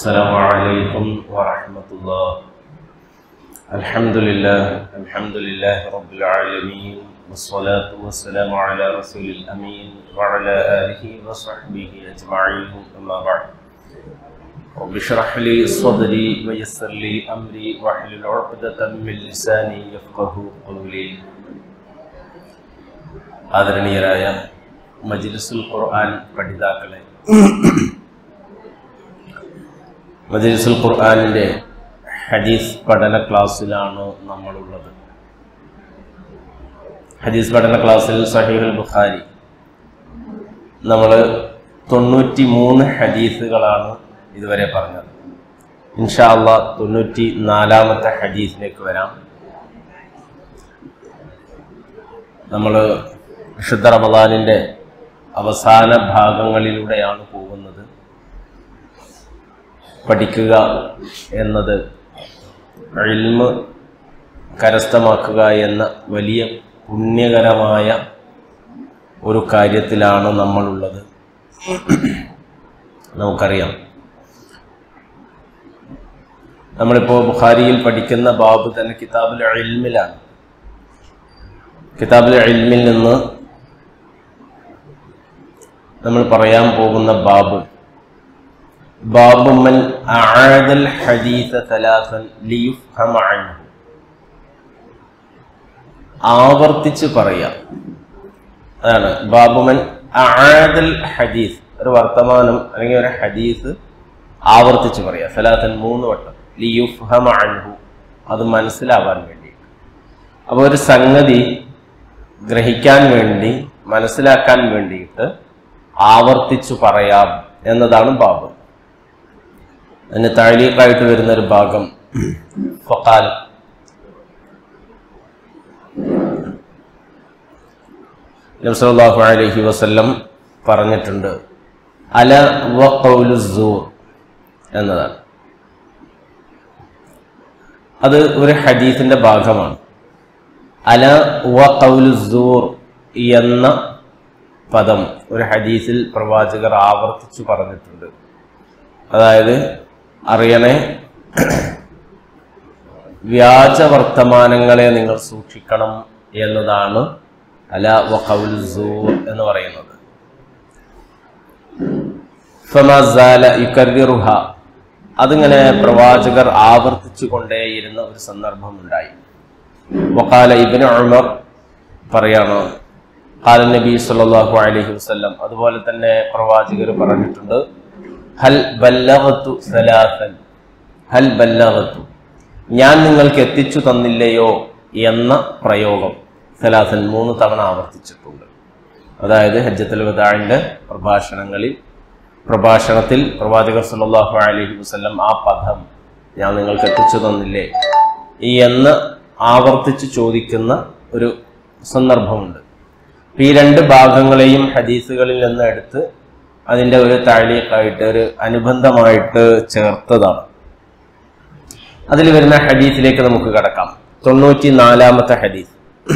السلام عليكم ورحمة الله الحمد لله الحمد لله رب العالمين والصلاة والسلام على رسول الأمين وعلى آله وصحبه أجمعين أما بعد رب اشرح لي صدري ويسر لي أمري واحلل عقدة من لساني يفقه قولي ആദരണീയരായ മജ്ലിസുൽ ഖുർആൻ പഠിതാക്കളെ മജ്ലിസുൽ ഖുർആനിൻ്റെ ഹദീസ് പഠന ക്ലാസ്സിലാണ് നമ്മളുള്ളത് ഹദീസ് പഠന ക്ലാസ്സിൽ സഹീഹുൽ ബുഖാരി നമ്മൾ തൊണ്ണൂറ്റി മൂന്ന് ഹദീസുകളാണ് ഇതുവരെ പറഞ്ഞത് ഇൻഷാ അള്ളാ തൊണ്ണൂറ്റി നാലാമത്തെ ഹദീസിലേക്ക് വരാം നമ്മൾ വിശുദ്ധ റമദാനിൻ്റെ അവസാന ഭാഗങ്ങളിലൂടെയാണ് പോകുന്നത് പഠിക്കുക എന്നത് ഇൽമ് കരസ്ഥമാക്കുക എന്ന വലിയ പുണ്യകരമായ ഒരു കാര്യത്തിലാണ് നമ്മളുള്ളത് നമുക്കറിയാം നമ്മളിപ്പോൾ ബുഖാരിയിൽ പഠിക്കുന്ന ബാബ് തന്നെ കിതാബുൽ ഇൽമിലാണ് കിതാബുൽ ഇൽമിൽ നിന്ന് നമ്മൾ പറയാൻ പോകുന്ന ബാബ് ബാബു മൻ അഅദൽ ഹദീസ തലാസൻ ലിയുഫ്ഹമ അൻഹു ആവർത്തിച്ച് പറയാം അതാണ് ബാബുമൻ അഅദൽ ഹദീസ് ഒരു വർത്തമാനം അല്ലെങ്കിൽ ഒരു ഹദീസ് ആവർത്തിച്ച് പറയാം സലാസൻ മൂന്ന് വട്ടം ലിയുഫ്ഹമ അൻഹു അത് മനസ്സിലാവാൻ വേണ്ടി അപ്പോൾ ഒരു സംഗതി ഗ്രഹിക്കാൻ വേണ്ടി മനസ്സിലാക്കാൻ വേണ്ടിയിട്ട് ആവർത്തിച്ചു പറയാം എന്നതാണ് ബാബ് അതിന് താഴീക്കായിട്ട് വരുന്ന ഒരു ഭാഗം ഫക്കാൽ നബ്സല്ലാഹു അലൈഹി വസല്ലം പറഞ്ഞിട്ടുണ്ട് അല വ ഖൗലു സൂർ എന്നതാണ് അത് ഒരു ഹദീസിന്റെ ഭാഗമാണ് അല വ ഖൗലു സൂർ എന്ന പദം ഒരു ഹദീസിൽ പ്രവാചകർ ആവർത്തിച്ചു പറഞ്ഞിട്ടുണ്ട് അതായത് അറിയണേ വ്യാജ വർത്തമാനങ്ങളെ നിങ്ങൾ സൂക്ഷിക്കണം എന്നതാണ് അല വഖൗൽ സൂർ എന്ന് പറയുന്നത് ഫമസാല യുക്കർവിറുഹ അതിങ്ങനെ പ്രവാചകർ ആവർത്തിച്ചു കൊണ്ടേയിരുന്ന ഒരു സന്ദർഭമുണ്ടായി വക്കാല ഇബിന് ഉമർ പറയാണ് ഖാല നബി സല്ലല്ലാഹു അലൈഹി വസല്ലം അതുപോലെ തന്നെ പ്രവാചകർ പറഞ്ഞിട്ടുണ്ട് ഹൽ ബല്ലഗത്തു സലാസൻ ഹൽ ബല്ലഗത്തു ഞാൻ നിങ്ങൾക്ക് എത്തിച്ചു തന്നില്ലയോ എന്ന പ്രയോഗം സലാസൻ മൂന്ന് തവണ ആവർത്തിച്ചിട്ടുണ്ട് അതായത് ഹജ്ജത്തുൽ വദാഇന്റെ പ്രഭാഷണങ്ങളിൽ പ്രഭാഷണത്തിൽ പ്രവാചകർ സല്ലല്ലാഹു അലൈഹി വസല്ലം ആ പദം ഞാൻ നിങ്ങൾക്ക് എത്തിച്ചു തന്നില്ലേ എന്ന് ആവർത്തിച്ച് ചോദിക്കുന്ന ഒരു സന്ദർഭമുണ്ട് ഈ രണ്ട് ഭാഗങ്ങളെയും ഹദീസുകളിൽ നിന്ന് എടുത്ത് അതിൻ്റെ ഒരു താഴേക്കായിട്ട് ഒരു അനുബന്ധമായിട്ട് ചേർത്തതാണ് അതിൽ വരുന്ന ഹദീസിലേക്ക് നമുക്ക് കടക്കാം തൊണ്ണൂറ്റി നാലാമത്തെ ഹദീസ്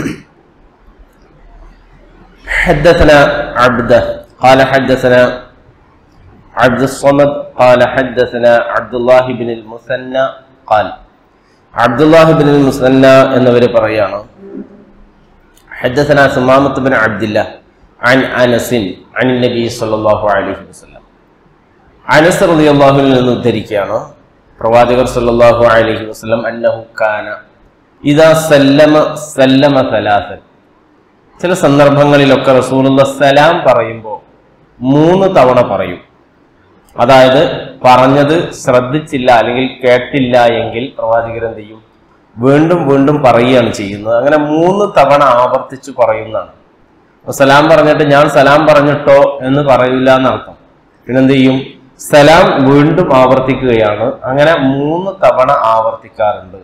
حدثنا عبده قال حدثنا عبد الصمد قال حدثنا عبد الله بن المثنى قال عبد الله بن المثنى എന്നവർ പറയാണ് حدثنا سمامة بن عبد الله عن أنس عن النبي صلى الله عليه وسلم അനസ് റളിയല്ലാഹുവിൽ നിന്ന് ഉദ്ധരിക്കുകയാണ് പ്രവാചകർ സല്ലല്ലാഹു അലൈഹി വസല്ലം അന്നഹു കാന ഇദാ സല്ലമ സല്ലമ സലാസൻ ചില സന്ദർഭങ്ങളിലൊക്കെ റസൂലുള്ള സലാം പറയുമ്പോൾ മൂന്ന് തവണ പറയും അതായത് പറഞ്ഞത് ശ്രദ്ധിച്ചില്ല അല്ലെങ്കിൽ കേട്ടില്ല എങ്കിൽ പ്രവാചകർ എന്ത് ചെയ്യും വീണ്ടും വീണ്ടും പറയുകയാണ് ചെയ്യുന്നത് അങ്ങനെ മൂന്ന് തവണ ആവർത്തിച്ച് പറയുന്നതാണ് അപ്പൊ സലാം പറഞ്ഞിട്ട് ഞാൻ സലാം പറഞ്ഞിട്ടോ എന്ന് പറയില്ല എന്നർത്ഥം പിന്നെന്ത് ചെയ്യും സലാം വീണ്ടും ആവർത്തിക്കുകയാണ് അങ്ങനെ മൂന്ന് തവണ ആവർത്തിക്കാറുണ്ട്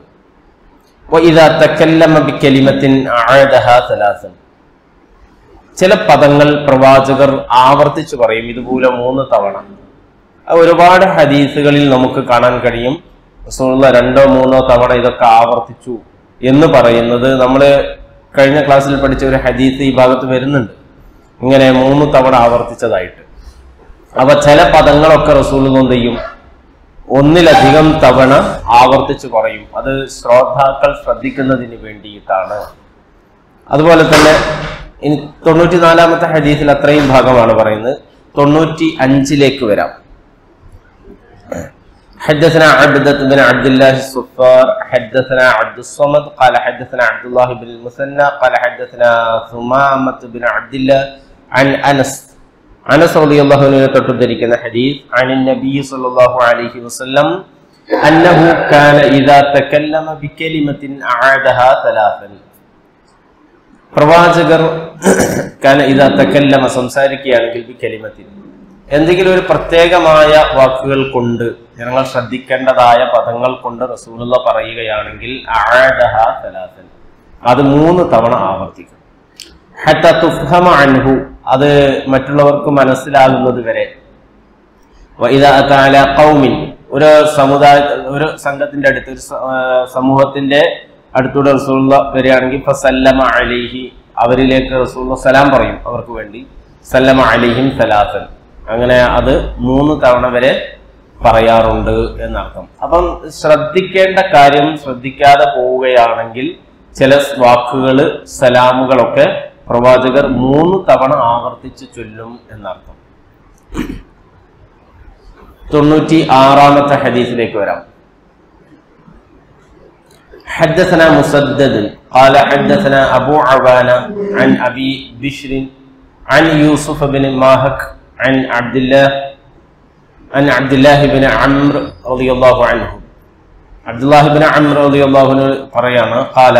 ചില പദങ്ങൾ പ്രവാചകർ ആവർത്തിച്ചു പറയും ഇതുപോലെ മൂന്ന് തവണ ഒരുപാട് ഹദീസുകളിൽ നമുക്ക് കാണാൻ കഴിയും റസൂലുള്ള രണ്ടോ മൂന്നോ തവണ ഇതൊക്കെ ആവർത്തിച്ചു എന്ന് പറയുന്നത് നമ്മൾ കഴിഞ്ഞ ക്ലാസ്സിൽ പഠിച്ച ഒരു ഹദീസ് ഈ ഭാഗത്ത് വരുന്നുണ്ട് ഇങ്ങനെ മൂന്ന് തവണ ആവർത്തിച്ചതായിട്ട് അപ്പൊ ചില പദങ്ങളൊക്കെ റസൂൽ എന്ത് ചെയ്യും ഒന്നിലധികം തവണ ആവർത്തിച്ചു പറയും അത് ശ്രോതാക്കൾ ശ്രദ്ധിക്കുന്നതിന് വേണ്ടിയിട്ടാണ് അതുപോലെ തന്നെ ഇനി തൊണ്ണൂറ്റി നാലാമത്തെ ഹദീസിൽ അത്രയും ഭാഗമാണ് പറയുന്നത് തൊണ്ണൂറ്റി അഞ്ചിലേക്ക് വരാം حدثنا عبدة بن عبد الله الصفار حدثنا عبد الصمد قال حدثنا عبد الله بن المثنى قال حدثنا ثمامة بن عبد الله عن أنس أنس رضي الله عنه تتدركنا حديث عن النبي صلى الله عليه وسلم أنه كان إذا تكلم بكلمة أعادها ثلاثا പ്രവാചകർ കാന ഇതാ തക്കല്ലമ സംസാരിക്കുകയാണെങ്കിൽ ബി കലിമത്തിൽ എന്തെങ്കിലും ഒരു പ്രത്യേകമായ വാക്കുകൾ കൊണ്ട് ജനങ്ങൾ ശ്രദ്ധിക്കേണ്ടതായ പദങ്ങൾ കൊണ്ട് റസൂലുള്ള പറയുകയാണെങ്കിൽ അഅദഹ സലാസൻ അത് മൂന്ന് തവണ ആവർത്തിക്കും ഹത്ത തുഫ്ഹമ അൻഹു അത് മറ്റുള്ളവർക്ക് മനസ്സിലാകുന്നത് വരെ വഇദാ അതാല ഖൗമിൻ ഒരു സമുദായ ഒരു സംഘത്തിന്റെ അടുത്ത് ഒരു സ- ആ, സമൂഹത്തിന്റെ അടുത്തൂടെ റസൂള്ള വരികയാണെങ്കിൽ ഫസല്ലമ അലൈഹി അവരിലേക്ക് റസൂള്ള സലാം പറയും അവർക്ക് വേണ്ടി സല്ലമ അലിഹിം സലാസൻ അങ്ങനെ അത് മൂന്ന് തവണ വരെ പറയാറുണ്ട് എന്നർത്ഥം അപ്പം ശ്രദ്ധിക്കേണ്ട കാര്യം ശ്രദ്ധിക്കാതെ പോവുകയാണെങ്കിൽ ചില വാക്കുകൾ സലാമുകളൊക്കെ പ്രവാചകർ മൂന്ന് തവണ ആവർത്തിച്ച് ചൊല്ലും എന്നർത്ഥം തൊണ്ണൂറ്റി ആറാമത്തെ ഹദീസിലേക്ക് വരാം حدثنا مسدد قال حدثنا أبو عوانة عن أبي بشر عن يوسف بن ماهك عن عبد الله عن عبد الله بن عمرو رضي الله عنه عبد الله بن عمرو رضي الله عنه قريانا قال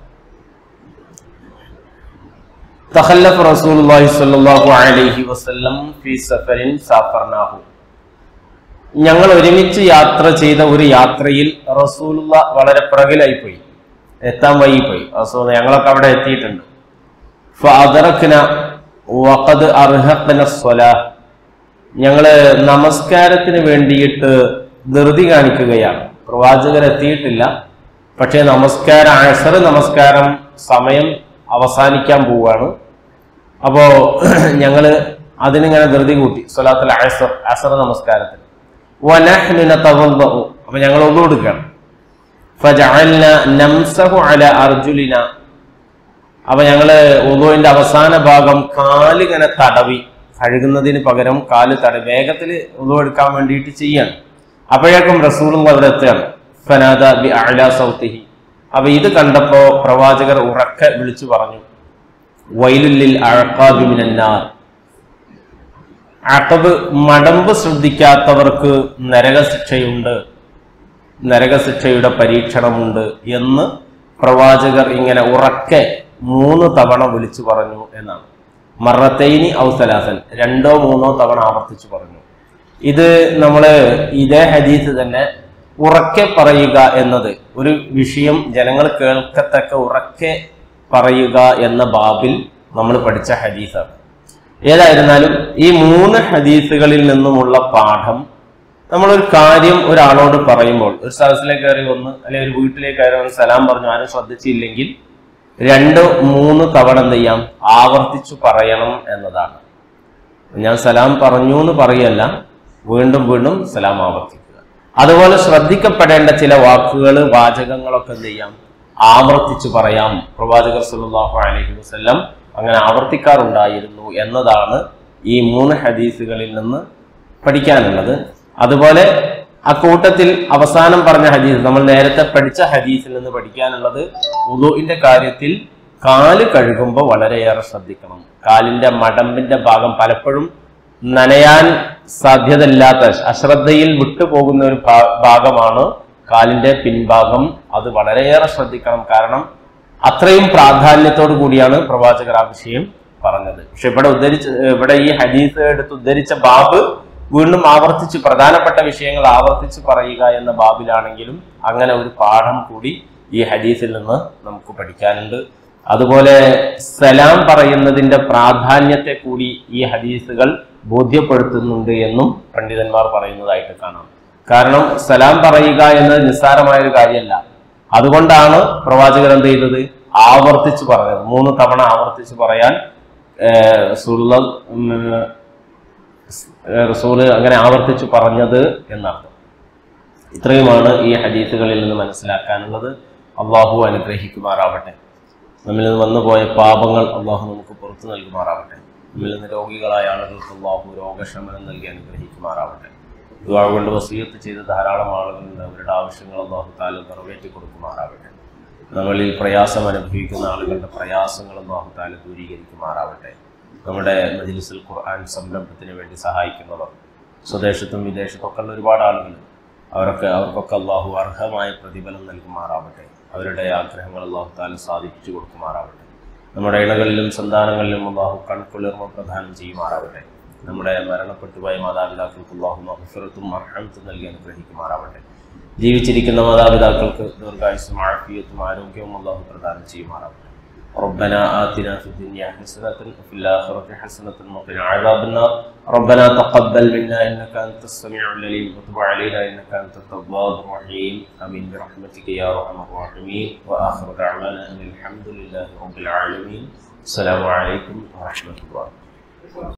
تخلف رسول الله صلى الله عليه وسلم في سفر سافرناه ഞങ്ങൾ ഒരുമിച്ച് യാത്ര ചെയ്ത ഒരു യാത്രയിൽ റസൂലുള്ള വളരെ പിറകിലായിപ്പോയി എത്താൻ വൈകിപ്പോയി റസൂൽ ഞങ്ങളൊക്കെ അവിടെ എത്തിയിട്ടുണ്ട് ഫഅദറക്ന വഖദ് അർഹഖന സ്വലാഹ് ഞങ്ങള് നമസ്കാരത്തിന് വേണ്ടിയിട്ട് ധൃതി കാണിക്കുകയാണ് പ്രവാചകർ എത്തിയിട്ടില്ല പക്ഷേ നമസ്കാരം അസർ നമസ്കാരം സമയം അവസാനിക്കാൻ പോവുകയാണ് അപ്പോ ഞങ്ങള് അതിനിങ്ങനെ ധൃതി കൂട്ടി സ്വലാത്തുൽ അസർ അസർ നമസ്കാരത്തിന് വനഹ്നു നതവദ്ദഉ അപ്പൊ ഞങ്ങൾ ഒന്നു കൊടുക്കണം ഫജഅൽന നംസഹു അല അർജുലിന അപ്പൊ ഞങ്ങള് ഉദുവിന്റെ അവസാന ഭാഗം കാലിങ്ങനെ തടവി കഴുകുന്നതിന് പകരം കാല് തടവി വേഗത്തിൽ ഉദു എടുക്കാൻ വേണ്ടിയിട്ട് ചെയ്യാണ് അപ്പോഴേക്കും റസൂലും അവിടെ എത്തുകയാണ് ഫനാദ ബി അഅല സൗത്തിഹി അപ്പൊ ഇത് കണ്ടപ്പോ പ്രവാചകർ ഉറക്കെ വിളിച്ചു പറഞ്ഞു വൈലുല്ലിൽ അഴക്കാബി മിനന്നാർ അക്കബ് മടമ്പ് ശ്രദ്ധിക്കാത്തവർക്ക് നരകശിക്ഷയുണ്ട് നരകശിക്ഷയുടെ പരീക്ഷണമുണ്ട് എന്ന് പ്രവാചകർ ഇങ്ങനെ ഉറക്കെ മൂന്ന് തവണ വിളിച്ചു പറഞ്ഞു എന്നാണ് മറത്തൈനി ഔസലാസൻ രണ്ടോ മൂന്നോ തവണ ആവർത്തിച്ചു പറഞ്ഞു ഇത് നമ്മള് ഇതേ ഹദീസ് തന്നെ ഉറക്കെ പറയുക എന്നത് ഒരു വിഷയം ജനങ്ങൾ കേൾക്കത്തക്ക ഉറക്കെ പറയുക എന്ന ബാബിൽ നമ്മൾ പഠിച്ച ഹദീസാണ് ഏതായിരുന്നാലും ഈ മൂന്ന് ഹദീസുകളിൽ നിന്നുമുള്ള പാഠം നമ്മളൊരു കാര്യം ഒരാളോട് പറയുമ്പോൾ ഒരു സദസ്സിലേക്ക് കയറി വന്ന് അല്ലെങ്കിൽ ഒരു വീട്ടിലേക്ക് കയറി വന്ന് സലാം പറഞ്ഞു ആരും ശ്രദ്ധിച്ചില്ലെങ്കിൽ രണ്ട് മൂന്ന് തവണ എന്ത് ചെയ്യാം ആവർത്തിച്ചു പറയണം എന്നതാണ് ഞാൻ സലാം പറഞ്ഞു എന്ന് പറയല്ല വീണ്ടും വീണ്ടും സലാം ആവർത്തിക്കുക അതുപോലെ ശ്രദ്ധിക്കപ്പെടേണ്ട ചില വാക്കുകൾ വാചകങ്ങളൊക്കെ എന്ത് ചെയ്യാം ആവർത്തിച്ചു പറയാം പ്രവാചകർ സല്ലല്ലാഹു അലൈഹി വസല്ലം അങ്ങനെ ആവർത്തിക്കാറുണ്ടായിരുന്നു എന്നതാണ് ഈ മൂന്ന് ഹദീസുകളിൽ നിന്ന് പഠിക്കാനുള്ളത് അതുപോലെ ആ കൂട്ടത്തിൽ അവസാനം പറഞ്ഞ ഹദീസ് നമ്മൾ നേരത്തെ പഠിച്ച ഹദീസിൽ നിന്ന് പഠിക്കാനുള്ളത് ഉദുവിന്റെ കാര്യത്തിൽ കാല് കഴുകുമ്പോൾ വളരെയേറെ ശ്രദ്ധിക്കണം കാലിന്റെ മടമ്പിന്റെ ഭാഗം പലപ്പോഴും നനയാൻ സാധ്യതയില്ലാത്ത അശ്രദ്ധയിൽ വിട്ടുപോകുന്ന ഒരു ഭാ- ഭാഗമാണ് കാലിന്റെ പിൻഭാഗം അത് വളരെയേറെ ശ്രദ്ധിക്കണം കാരണം അത്രയും പ്രാധാന്യത്തോടു കൂടിയാണ് പ്രവാചകർ ആ വിഷയം പറഞ്ഞത് പക്ഷെ ഇവിടെ ഉദ്ധരിച്ച ഇവിടെ ഈ ഹദീസ് എടുത്ത് ഉദ്ധരിച്ച ബാബ് വീണ്ടും ആവർത്തിച്ച് പ്രധാനപ്പെട്ട വിഷയങ്ങൾ ആവർത്തിച്ച് പറയുക എന്ന ബാബിലാണെങ്കിലും അങ്ങനെ ഒരു പാഠം കൂടി ഈ ഹദീസിൽ നിന്ന് നമുക്ക് പഠിക്കാനുണ്ട് അതുപോലെ സലാം പറയുന്നതിന്റെ പ്രാധാന്യത്തെ കൂടി ഈ ഹദീസുകൾ ബോധ്യപ്പെടുത്തുന്നുണ്ട് എന്നും പണ്ഡിതന്മാർ പറയുന്നതായിട്ട് കാണാം കാരണം സലാം പറയുക എന്നത് നിസ്സാരമായ ഒരു കാര്യമല്ല അതുകൊണ്ടാണ് പ്രവാചകർ എന്ത് ചെയ്തത് ആവർത്തിച്ച് പറഞ്ഞത് മൂന്ന് തവണ ആവർത്തിച്ച് പറയാൻ ഏർ, റസൂലുള്ള, ഉം, ഏർ, റസൂല് അങ്ങനെ ആവർത്തിച്ച് പറഞ്ഞത് എന്നർത്ഥം ഇത്രയുമാണ് ഈ ഹദീസുകളിൽ നിന്ന് മനസ്സിലാക്കാനുള്ളത് അള്ളാഹു അനുഗ്രഹിക്കുമാറാവട്ടെ നമ്മിൽ നിന്ന് വന്നുപോയ പാപങ്ങൾ അള്ളാഹു നമുക്ക് പുറത്തു നൽകുമാറാവട്ടെ നമ്മിൽ നിന്ന് രോഗികളായ ആളുകൾക്ക് അള്ളാഹു രോഗശമനം നൽകി അനുഗ്രഹിക്കുമാറാവട്ടെ ദുആ കൊണ്ട് വസീയത്ത് ചെയ്ത ധാരാളം ആളുകളുണ്ട് അവരുടെ ആവശ്യങ്ങൾ അള്ളാഹു താല നിറവേറ്റി കൊടുക്കുമാറാവട്ടെ നമ്മളിൽ പ്രയാസം അനുഭവിക്കുന്ന ആളുകളുടെ പ്രയാസങ്ങൾ അള്ളാഹു താല ദൂരീകരിക്കുമാറാവട്ടെ നമ്മുടെ മജ്ലിസുൽ ഖുർആൻ സംരംഭത്തിന് വേണ്ടി സഹായിക്കുന്നവർ സ്വദേശത്തും വിദേശത്തും ഒക്കെ ഉള്ള ഒരുപാട് ആളുകൾ അവരൊക്കെ അവർക്കൊക്കെ അള്ളാഹു അർഹമായ പ്രതിഫലം നൽകുമാറാവട്ടെ അവരുടെ ആഗ്രഹങ്ങൾ അള്ളാഹു താല സാധിപ്പിച്ചു കൊടുക്കുമാറാവട്ടെ നമ്മുടെ ഇണകളിലും സന്താനങ്ങളിലും അള്ളാഹു കൺകുളിർമ പ്രദാനം ചെയ്യുമാറാവട്ടെ നമ്മുടെ മരണപ്പെട്ടു പോയ മാതാപിതാക്കൾക്ക് അള്ളാഹു മഹഫിറത്തും അർഹമത്തും നൽകി അനുഗ്രഹിക്കുമാറാവട്ടെ ജീവിച്ചിരിക്കുന്ന മാതാപിതാക്കൾക്ക് ദീർഘായുസും ആഫിയത്തും ആരോഗ്യവും അള്ളാഹു പ്രദാനം ചെയ്യുമാറാവട്ടെ ربنا آتنا في الدنيا حسنة وفي الآخرة حسنة وقنا عذاب النار ربنا تقبل منا إنك أنت السميع العليم وتب علينا إنك أنت التواب الرحيم آمين برحمتك يا أرحم الراحمين وآخر دعوانا أن الحمد لله رب العالمين السلام عليكم ورحمة الله